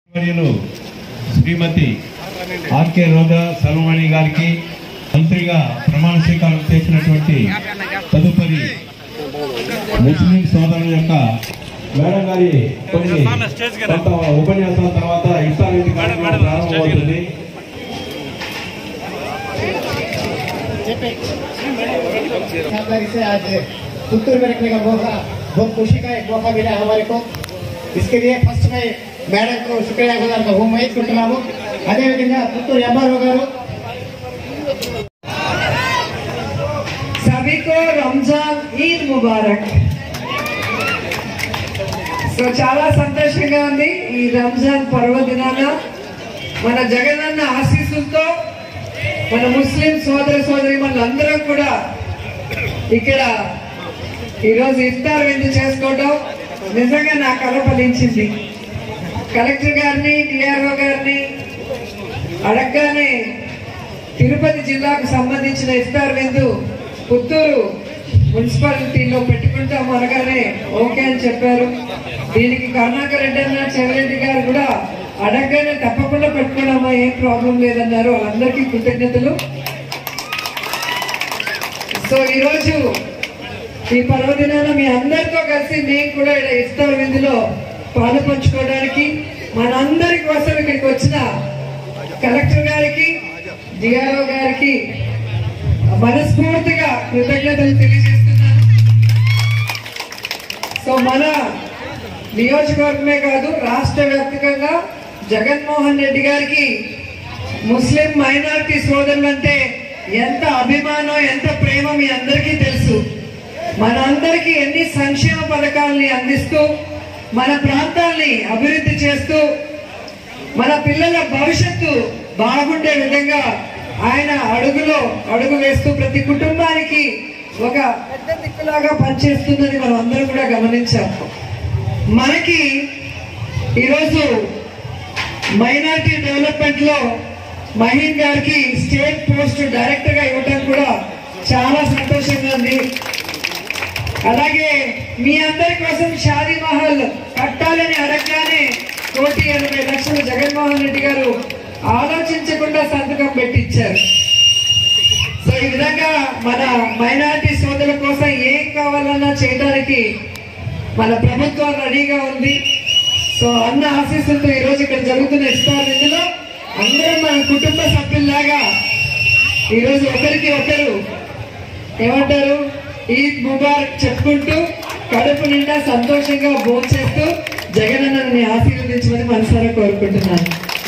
వర్యులు శ్రీమతి ఆర్కే రోజా సర్వమణి గారికి మంత్రిగా ప్రమాణ స్వీకారం చేసినటువంటి తదుపరి ముస్లిం సోదరుల యొక్క మేడం గారి కొన్ని కొంత ఉపన్యాసాల తర్వాత ఇఫ్తార్ కార్యక్రమం ప్రారంభమవుతుంది खानदारी से आज पुतूर में रखने का मौका बहुत खुशी का एक मौका मिला हमारे को इसके लिए फर्स्ट में మేడం కు శుక్రియా గుజార్ హోమ్ వేసుకుంటున్నాము అదేవిధంగా పుత్తూరు ఎంఆర్ఓ గారు सभी को రంజాన్ ఈద్ ముబారక్ సో చాలా సంతోషంగా ఉంది ఈ రంజాన్ పర్వదినాన మన జగనన్న ఆశీస్సులతో మన ముస్లిం సోదర సోదరి మనందరం కూడా ఇక్కడ ఈరోజు ఇఫ్తార్ విందు చేసుకోవడం నిజంగా నా కల ఫలించింది కలెక్టర్ గారిని డిఆర్ఓ గారిని అడగగానే తిరుపతి జిల్లాకు సంబంధించిన ఇఫ్తార్ విందు పుత్తూరు మున్సిపాలిటీలో పెట్టుకుంటాం అనగానే ఓకే అని చెప్పారు దీనికి కరుణాకర్ రెడ్డి అన్న చెవిరెడ్డి గారు కూడా అడగగానే తప్పకుండా పెట్టుకున్నామా ఏం ప్రాబ్లం లేదన్నారు వాళ్ళందరికీ కృతజ్ఞతలు సో ఈరోజు ఈ పర్వదినాన మీ అందరితో కలిసి మేము కూడా ఇక్కడ ఇఫ్తార్ విందులో పాలు పంచుకోవడానికి మనందరి కోసం ఇక్కడికి వచ్చిన కలెక్టర్ గారికి డిఆర్ఓ గారికి మనస్ఫూర్తిగా కృతజ్ఞతలు తెలియజేస్తున్నాను సో మన నియోజకవర్గమే కాదు రాష్ట్ర వ్యాప్తంగా జగన్మోహన్ రెడ్డి గారికి ముస్లిం మైనారిటీ సోదరులంటే ఎంత అభిమానం ఎంత ప్రేమ మీ అందరికీ తెలుసు మన అందరికీ ఎన్ని సంక్షేమ పథకాలని అందిస్తూ మన ప్రాంతాల్ని అభివృద్ధి చేస్తూ మన పిల్లల భవిష్యత్తు బాగుండే విధంగా ఆయన అడుగులో అడుగు వేస్తూ ప్రతి కుటుంబానికి ఒక పెద్ద దిక్కులాగా పనిచేస్తుందని మనం అందరం కూడా గమనించాం మనకి ఈరోజు మైనార్టీ డెవలప్మెంట్ లో మహీన్ గారికి స్టేట్ పోస్ట్ డైరెక్టర్ గా ఇవ్వటం కూడా చాలా సంతోషంగా ఉంది అలాగే మీ అందరి కోసం షాదీ మహల్ కట్టాలని అడగగానే కోటి ఎనభై లక్షలు జగన్మోహన్ రెడ్డి గారు ఆలోచించకుండా సంతకం పెట్టించారు సో ఈ విధంగా మన మైనారిటీ సోదరుల కోసం ఏం కావాలన్నా చేయడానికి మన ప్రభుత్వం రెడీగా ఉంది సో అన్న ఆశీస్సులతో ఈ రోజు ఇక్కడ జరుగుతున్న ఇస్తారు ఇందులో అందరం మన కుటుంబ సభ్యుల్లాగా ఈరోజు ఒకరికి ఒకరు ఏమంటారు ఈద్ ముబారక్ చెప్పుకుంటూ కడుపు నిండా సంతోషంగా భోంచేస్తూ జగనన్నని ఆశీర్వదించమని మనసారా కోరుకుంటున్నాను